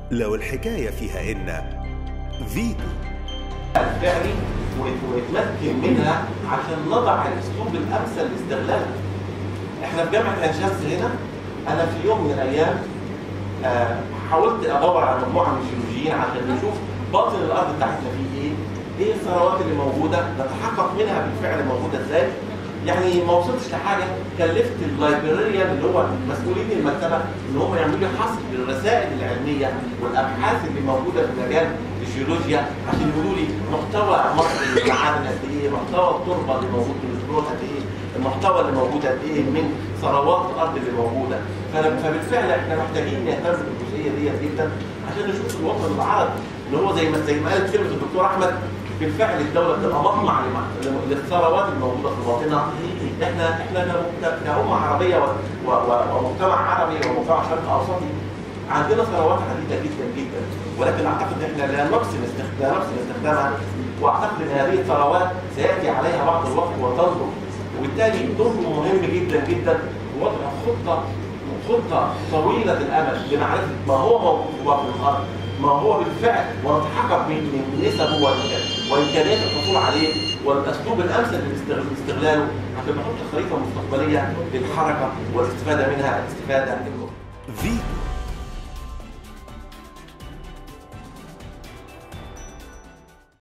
لو الحكاية فيها إن فيتو الفعلي ونتمكن منها عشان نضع الاسلوب الامثل لاستغلالها. احنا في جامعه عين شمس هنا انا في يوم من الايام آه، حاولت ادور على مجموعه من الجيولوجيين عشان نشوف باطن الارض بتاعتنا فيه ايه؟ ايه الثروات اللي موجوده؟ نتحقق منها بالفعل موجوده ازاي؟ يعني ما وصلتش لحاجه كلفت اللايبراريان اللي هو مسؤولين المكتبه ان هم يعملوا لي حصر للرسائل العلميه والابحاث اللي موجوده في مجال الجيولوجيا عشان يقولوا لي محتوى مصر المعادن قد ايه، محتوى التربه اللي موجود في البترول قد ايه، المحتوى اللي موجود قد ايه من ثروات الارض اللي موجوده، فأنا- فبالفعل احنا محتاجين نهتم بالجزئيه ديت جدا عشان نشوف الوطن العربي اللي هو زي ما زي ما قالت كلمه الدكتور احمد بالفعل الدوله بتبقى مطمع لم- للثروات الموجوده في باطنها احنا احنا ك- كأمة عربية و- و- و- ومجتمع عربي ومجتمع شرق اوسطي عندنا ثروات عديدة جدا جدا ولكن اعتقد ان احنا لا نحسن استخ- لا نحسن استخدامها واعتقد ان هذه الثروات سياتي عليها بعض الوقت وتنضج وبالتالي دور مهم جدا جدا وضع خطة خطة طويلة الأمد لمعرفة ما هو موجود في باطن الأرض ما هو بالفعل ونتحقق من من نسبه وإمكان- وامكانيات الحصول عليه والاسلوب الامثل للاستغ- لاستغلاله عشان نحط خريطه مستقبليه للحركه والاستفاده منها الاستفاده المطلقه. فيتو